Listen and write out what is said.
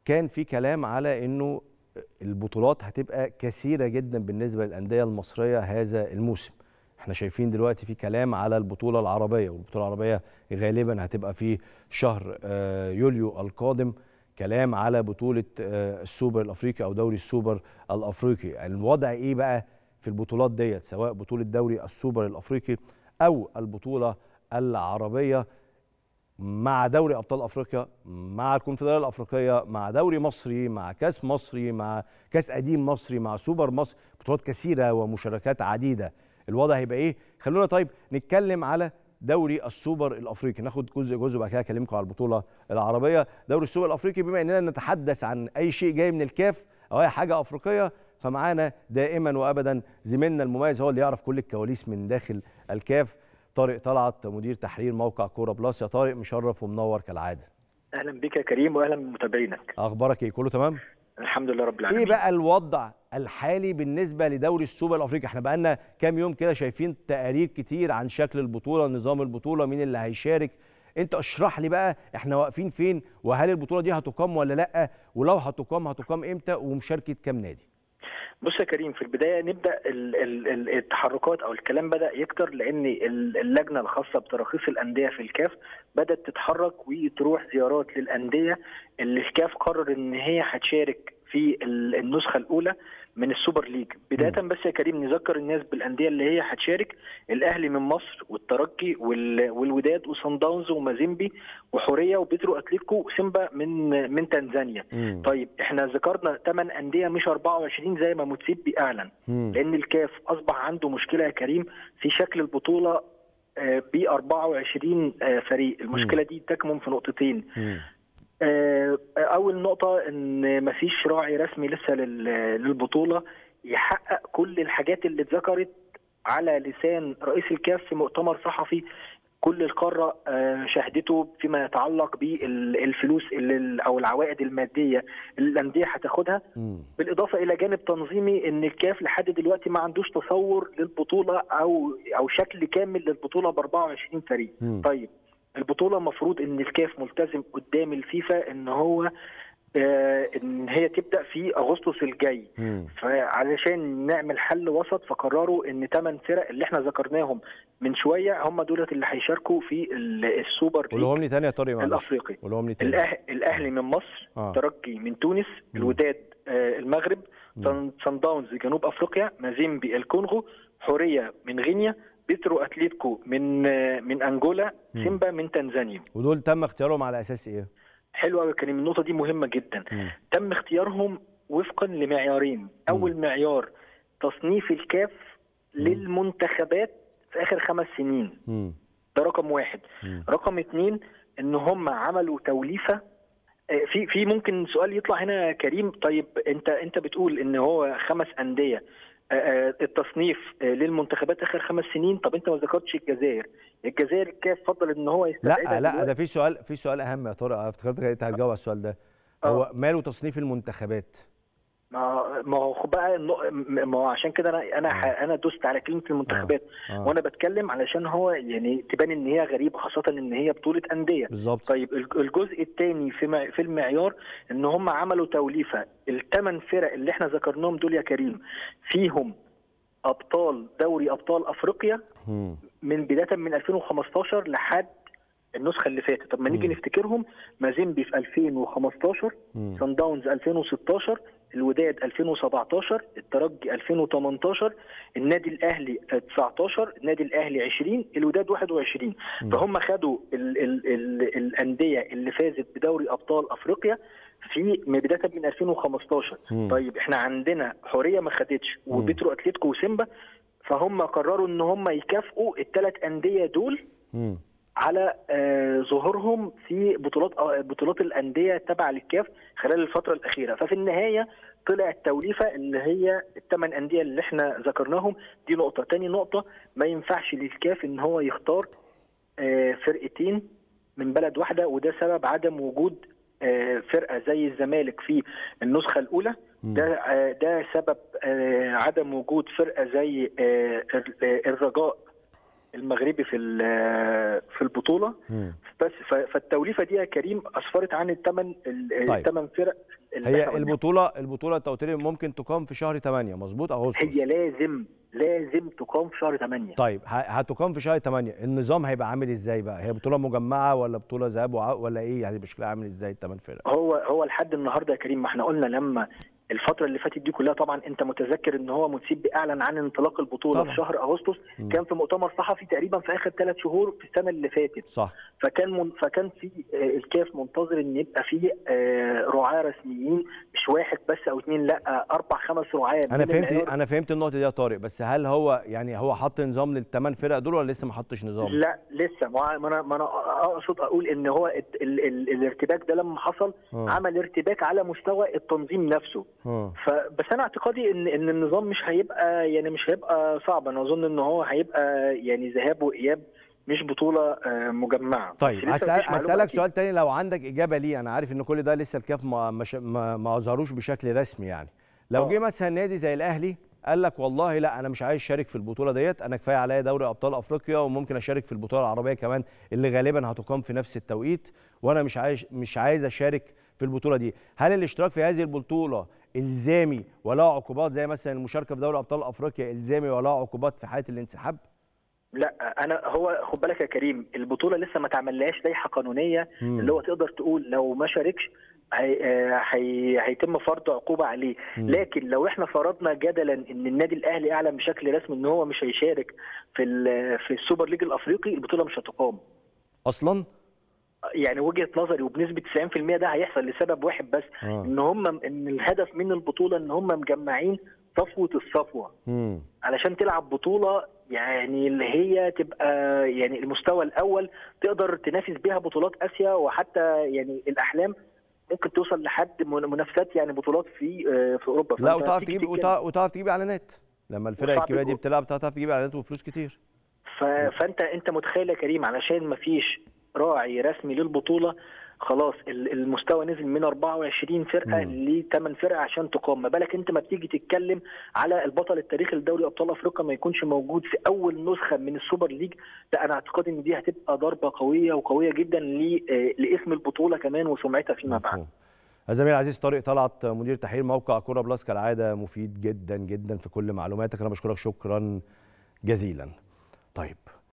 كان في كلام على انه البطولات هتبقى كثيره جدا بالنسبه للانديه المصريه هذا الموسم احنا شايفين دلوقتي في كلام على البطوله العربيه والبطوله العربيه غالبا هتبقى في شهر آه، يوليو القادم كلام على بطوله آه، السوبر الافريقي او دوري السوبر الافريقي الوضع ايه بقى في البطولات ديت سواء بطوله دوري السوبر الافريقي او البطوله العربيه مع دوري ابطال افريقيا مع الكونفدراليه الافريقيه مع دوري مصري مع كاس مصري مع كاس قديم مصري مع سوبر مصر بطولات كثيره ومشاركات عديده الوضع هيبقى ايه خلونا طيب نتكلم على دوري السوبر الافريقي ناخد جزء جزء بعد كده اكلمكم على البطوله العربيه دوري السوبر الافريقي بما اننا نتحدث عن اي شيء جاي من الكاف او اي حاجه افريقيه فمعانا دائما وابدا زميلنا المميز هو اللي يعرف كل الكواليس من داخل الكاف طارق طلعت مدير تحرير موقع كوره بلس يا طارق مشرف ومنور كالعاده اهلا بك يا كريم واهلا بمتابعينك اخبارك ايه كله تمام الحمد لله رب العالمين ايه بقى الوضع الحالي بالنسبه لدوري السوبر الافريقي احنا بقالنا كام يوم كده شايفين تقارير كتير عن شكل البطوله نظام البطوله مين اللي هيشارك انت اشرح لي بقى احنا واقفين فين وهل البطوله دي هتقام ولا لا ولو هتقام هتقام امتى ومشاركه كام نادي بص يا كريم في البدايه نبدا ال ال ال التحركات او الكلام بدا يكتر لان اللجنه الخاصه بتراخيص الانديه في الكاف بدات تتحرك وتروح زيارات للانديه اللي الكاف قرر ان هي هتشارك في النسخه الاولى من السوبر ليج بدايه بس يا كريم نذكر الناس بالانديه اللي هي هتشارك الاهلي من مصر والترجي والوداد وصن داونز ومازيمبي وحوريه وبيترو اتليكو وسيمبا من من تنزانيا مم. طيب احنا ذكرنا 8 انديه مش 24 زي ما متسيبي اعلن مم. لان الكاف اصبح عنده مشكله يا كريم في شكل البطوله ب 24 فريق المشكله دي تكمن في نقطتين مم. آه، اول نقطه ان مفيش راعي رسمي لسه لل- للبطوله يحقق كل الحاجات اللي اتذكرت على لسان رئيس الكاف في مؤتمر صحفي كل القاره آه، شهدته فيما يتعلق بالفلوس اللي او العوائد الماديه اللي الانديه هتاخدها مم. بالاضافه الى جانب تنظيمي ان الكاف لحد دلوقتي ما عندوش تصور للبطوله او او شكل كامل للبطوله ب 24 فريق مم. طيب البطوله المفروض ان الكاف ملتزم قدام الفيفا ان هو آه ان هي تبدا في اغسطس الجاي مم. فعلشان نعمل حل وسط فقرروا ان ثمان فرق اللي احنا ذكرناهم من شويه هم دولت اللي هيشاركوا في ال- السوبر ليج قولهم لي تاني يا طارق معلش الافريقي قولهم لي تاني الأه... الاهلي من مصر آه. ترجي من تونس الوداد آه المغرب صن صن داونز جنوب افريقيا مازيمبي الكونغو حوريه من غينيا بيترو اتليتيكو من آه من انجولا مم. سيمبا من تنزانيا ودول تم اختيارهم على اساس ايه حلو قوي كريم النقطه دي مهمه جدا مم. تم اختيارهم وفقا لمعيارين اول معيار تصنيف الكاف للمنتخبات في اخر خمس سنين مم. ده رقم واحد مم. رقم اتنين ان هم عملوا توليفه آه، في في ممكن سؤال يطلع هنا يا كريم طيب انت انت بتقول ان هو خمس انديه آه، آه، التصنيف آه، للمنتخبات اخر خمس سنين طب انت ما ذكرتش الجزائر الجزائر الكاف فضل ان هو يستبعدها لا لا دلوقتي. ده في سؤال في سؤال اهم يا طارق انا افتكرتك انت هتجاوب على السؤال ده هو ماله تصنيف المنتخبات ما ما هو خد بقى النق- ما هو عشان كده انا انا ح- انا دوست على كلمه المنتخبات آه. وانا بتكلم علشان هو يعني تبان ان هي غريبه خاصه ان هي بطوله انديه بالظبط طيب الج- الجزء الثاني في مع- في المعيار ان هم عملوا توليفه الثمان فرق اللي احنا ذكرناهم دول يا كريم فيهم ابطال دوري ابطال افريقيا مم. من بدايه من 2015 لحد النسخه اللي فاتت طب ما نيجي مم. نفتكرهم مازيمبي في 2015 مم. سان داونز 2016 الوداد 2017 الترجي 2018 النادي الاهلي 19 النادي الاهلي 20 الوداد 21 مم. فهم خدوا ال ال ال الانديه اللي فازت بدوري ابطال افريقيا في من بدايه من 2015 مم. طيب احنا عندنا حوريه ما خدتش مم. وبيترو اتلتيكو وسيمبا فهم قرروا ان هم يكافئوا الثلاث انديه دول مم. على آه، ظهورهم في بطولات آه، بطولات الانديه تبع للكاف خلال الفتره الاخيره ففي النهايه طلع التوليفه اللي هي الثمان انديه اللي احنا ذكرناهم دي نقطه تاني نقطه ما ينفعش للكاف ان هو يختار آه، فرقتين من بلد واحده وده سبب عدم وجود آه، فرقه زي الزمالك في النسخه الاولى مم. ده آه، ده سبب آه، عدم وجود فرقه زي آه، الر- آه، الرجاء المغربي في ال- في البطوله مم. بس ف- فالتوليفه دي يا كريم اسفرت عن الثمان طيب. الثمان فرق اللي إحنا هي قلناه. البطوله البطوله انت قلت لي ممكن تقام في شهر 8 مظبوط اغسطس هي لازم لازم تقام في شهر 8 طيب ه- هتقام في شهر 8 النظام هيبقى عامل ازاي بقى هي بطوله مجمعه ولا بطوله ذهاب وعودة ولا ايه يعني بشكلها عامل ازاي الثمان فرق هو هو لحد النهارده يا كريم ما احنا قلنا لما الفتره اللي فاتت دي كلها طبعا انت متذكر ان هو متسيب اعلن عن انطلاق البطوله طبعا. في شهر اغسطس مم. كان في مؤتمر صحفي تقريبا في اخر ثلاث شهور في السنه اللي فاتت صح فكان من فكان في آه، الكاف منتظر ان يبقى في آه، رعاه رسميين مش واحد بس او اثنين لا اربع خمس رعاه انا من فهمت العيار- انا فهمت النقطه دي يا طارق بس هل هو يعني هو حط نظام للثمان فرق دول ولا لسه ما حطش نظام لا لسه ما ما انا ما انا اقصد اقول ان هو ال ال ال الارتباك ده لما حصل آه. عمل ارتباك على مستوى التنظيم نفسه اه فبس انا اعتقادي ان ان النظام مش هيبقى يعني مش هيبقى صعب انا اظن ان هو هيبقى يعني ذهاب واياب مش بطوله آه، مجمعه طيب بس لسه هسأل مفيش معلومة هسألك أكيد. سؤال تاني لو عندك إجابة ليه أنا عارف إن كل ده لسه الكاف ما مش- ما ما أظهروش بشكل رسمي يعني لو آه. جه مثلا نادي زي الأهلي قال لك والله لا أنا مش عايز أشارك في البطولة ديت أنا كفاية عليا دوري أبطال أفريقيا وممكن أشارك في البطولة العربية كمان اللي غالبا هتقام في نفس التوقيت وأنا مش عايز مش عايز أشارك في البطولة دي هل الاشتراك في هذه البطولة إلزامي ولا عقوبات زي مثلا المشاركة في دوري أبطال أفريقيا إلزامي ولا عقوبات في حالة الانسحاب؟ لا انا هو خد بالك يا كريم البطوله لسه ما تعملهاش لائحه قانونيه مم. اللي هو تقدر تقول لو ما شاركش هي آه، هي هيتم فرض عقوبه عليه مم. لكن لو احنا فرضنا جدلا ان النادي الاهلي اعلن بشكل رسمي ان هو مش هيشارك في ال- في السوبر ليج الافريقي البطوله مش هتقام أصلا؟ يعني وجهه نظري وبنسبه 90% ده هيحصل لسبب واحد بس آه. ان هم ان الهدف من البطوله ان هم مجمعين صفوه الصفوه مم. علشان تلعب بطوله يعني اللي هي تبقى يعني المستوى الاول تقدر تنافس بيها بطولات اسيا وحتى يعني الاحلام ممكن توصل لحد من- منافسات يعني بطولات في آه، في اوروبا لا فأنت وتعرف تيجي تجيب تتكلم- وتع- وتعرف تجيب اعلانات لما الفرق وصعب الكبيره دي يكون- بتلعب تعرف تجيب اعلانات وفلوس كتير ف... فانت انت متخيل يا كريم علشان ما فيش راعي رسمي للبطوله خلاص ال- المستوى نزل من 24 فرقه مم. ل 8 فرق عشان تقام ما بالك انت ما بتيجي تتكلم على البطل التاريخي لدوري ابطال افريقيا ما يكونش موجود في اول نسخه من السوبر ليج لا انا اعتقد ان دي هتبقى ضربه قويه وقويه جدا ل... آه، لاسم البطوله كمان وسمعتها فيما بعد مفهوم الزميل العزيز طارق طلعت مدير تحرير موقع كوره بلس كالعاده مفيد جدا جدا في كل معلوماتك انا بشكرك شكرا جزيلا طيب